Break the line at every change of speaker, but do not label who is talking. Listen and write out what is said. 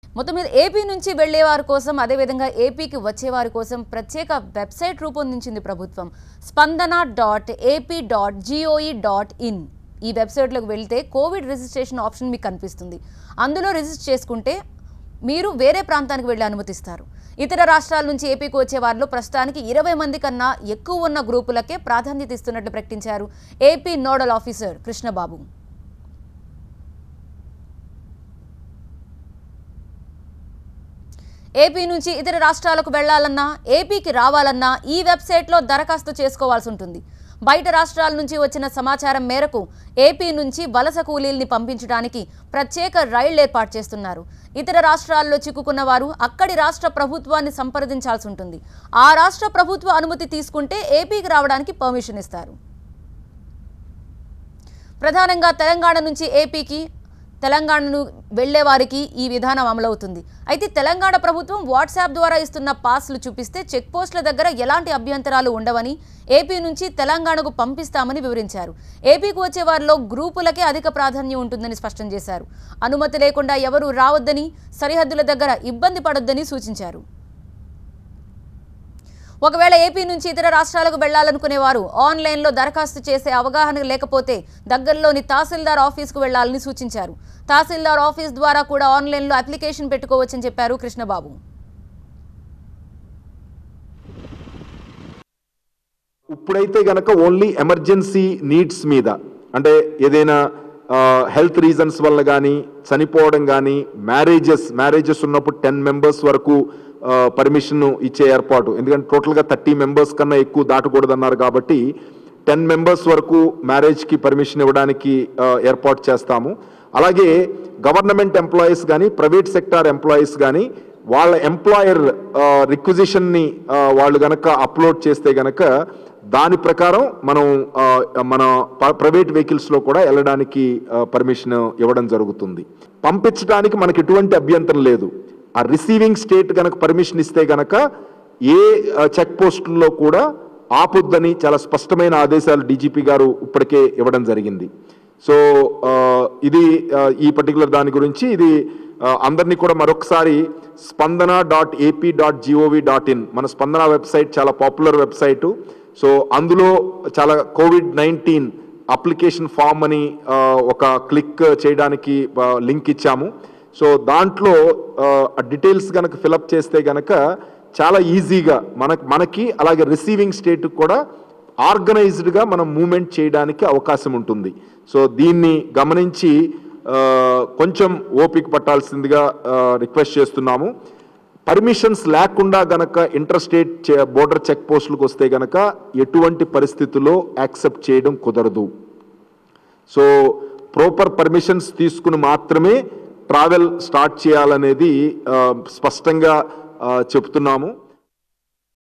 మొత్తం మీద ఏపీ నుంచి వెళ్లే వారి కోసం అదేవిధంగా ఏపీకి వచ్చే వారి కోసం ప్రత్యేక వెబ్సైట్ రూపొందించింది ప్రభుత్వం Spandana dot AP dot gov dot in ఈ వెబ్సైట్లోకి వెళ్తే కోవిడ్ రిజిస్ట్రేషన్ ఆప్షన్ మీకు కనిపిస్తుంది అందులో రిజిస్టర్ చేసుకుంటే మీరు వేరే ప్రాంతానికి వెళ్ళి అనుమతిస్తారు ఇతర రాష్ట్రాల నుంచి ఏపీకి వచ్చే వారిలో ప్రస్తుతానికి ఇరవై మంది కన్నా ఎక్కువ ఉన్న గ్రూపులకే ప్రాధాన్యత ఇస్తున్నట్లు ప్రకటించారు AP nodal officer Krishnababu AP నుంచి ఇతర రాష్ట్రాలకు వెళ్లాలన్నా ఏపీకి రావాలన్నా ఈ వెబ్సైట్లో దరఖాస్తు చేసుకోవాల్సి ఉంటుంది బయట రాష్ట్రాల నుంచి వచ్చిన సమాచారం మేరకు ఏపీ నుంచి వలస కూలీల్ని పంపించడానికి ప్రత్యేక రైళ్లు ఏర్పాటు చేస్తున్నారు ఇతర రాష్ట్రాల్లో చిక్కుకున్న వారు అక్కడి రాష్ట్ర ప్రభుత్వాన్ని సంప్రదించాల్సి ఉంటుంది ఆ రాష్ట్ర ప్రభుత్వ అనుమతి తీసుకుంటే ఏపీకి రావడానికి పర్మిషన్ ఇస్తారు ప్రధానంగా తెలంగాణ నుంచి ఏపీకి తెలంగాణను వెళ్లే వారికి ఈ విధానం అమలవుతుంది అయితే తెలంగాణ ప్రభుత్వం వాట్సాప్ ద్వారా ఇస్తున్న పాస్లు చూపిస్తే చెక్ పోస్టుల దగ్గర ఎలాంటి అభ్యంతరాలు ఉండవని ఏపీ నుంచి తెలంగాణకు పంపిస్తామని వివరించారు ఏపీకి వచ్చే వారిలో గ్రూపులకే అధిక ప్రాధాన్యం ఉంటుందని స్పష్టం చేశారు అనుమతి లేకుండా ఎవరూ రావద్దని సరిహద్దుల దగ్గర ఇబ్బంది పడొద్దని సూచించారు ఒకవేళ ఏపీ నుంచి ఇతర రాష్ట్రాలకు వెళ్లాలనుకునేవారు ఆన్లైన్లో దరఖాస్తు చేసే అవగాహన లేకపోతే దగ్గరలోని తహసీల్దార్ ఆఫీస్కు వెళ్లాలని సూచించారు తహసీల్దార్ ఆఫీస్ ద్వారా కూడా ఆన్లైన్లో అప్లికేషన్ పెట్టుకోవచ్చని చెప్పారు కృష్ణబాబు
ఇప్పుడైతే గనక ఓన్లీ ఎమర్జెన్సీ నీడ్స్ మీద అంటే ఏదైనా హెల్త్ రీజన్స్ వల్ల కానీ చనిపోవడం కానీ మ్యారేజెస్ మ్యారేజెస్ ఉన్నప్పుడు టెన్ మెంబర్స్ వరకు పర్మిషన్ ఇచ్చే ఏర్పాటు ఎందుకంటే టోటల్గా థర్టీ మెంబర్స్ కన్నా ఎక్కువ దాటకూడదన్నారు కాబట్టి టెన్ మెంబర్స్ వరకు మ్యారేజ్కి పర్మిషన్ ఇవ్వడానికి ఆ, ఏర్పాటు చేస్తాము అలాగే గవర్నమెంట్ ఎంప్లాయీస్ కానీ ప్రైవేట్ సెక్టార్ ఎంప్లాయీస్ కానీ వాళ్ళ ఎంప్లాయర్ రిక్విజిషన్ని వాళ్ళు గనక అప్లోడ్ చేస్తే గనక దాని ప్రకారం మనం ఆ, మన ప్రైవేట్ వెహికల్స్లో కూడా వెళ్ళడానికి పర్మిషన్ ఇవ్వడం జరుగుతుంది పంపించడానికి మనకి ఎటువంటి అభ్యంతరం లేదు ఆ రిసీవింగ్ స్టేట్ గనక పర్మిషన్ ఇస్తే గనక ఏ చెక్ పోస్టుల్లో కూడా ఆపొద్దని చాలా స్పష్టమైన ఆదేశాలు డీజీపీ గారు ఇప్పటికే ఇవ్వడం జరిగింది సో ఆ, ఇది ఆ, ఈ పర్టికులర్ దాని గురించి ఇది ఆ, అందరినీ కూడా మరొకసారి Spandana dot AP dot gov dot in మన స్పందన వెబ్సైట్ చాలా పాపులర్ వెబ్సైటు సో అందులో చాలా కోవిడ్ నైన్టీన్ అప్లికేషన్ ఫామ్ అని ఆ, ఒక క్లిక్ చేయడానికి లింక్ ఇచ్చాము సో దాంట్లో డీటెయిల్స్ కనుక ఫిలప్ చేస్తే గనక చాలా ఈజీగా మనకి మనకి అలాగే రిసీవింగ్ స్టేట్ కూడా ఆర్గనైజ్డ్గా మనం మూమెంట్ చేయడానికి అవకాశం ఉంటుంది సో దీన్ని గమనించి ఆ, కొంచెం ఓపిక పట్టాల్సిందిగా రిక్వెస్ట్ చేస్తున్నాము పర్మిషన్స్ లేకుండా గనక ఇంటర్ స్టేట్ బోర్డర్ చెక్ పోస్టులకు వస్తే గనక ఎటువంటి పరిస్థితుల్లో యాక్సెప్ట్ చేయడం కుదరదు సో ప్రాపర్ పర్మిషన్స్ తీసుకుని మాత్రమే ట్రావెల్ స్టార్ట్ చేయాలనేది ఆ, స్పష్టంగా ఆ, చెప్తున్నాము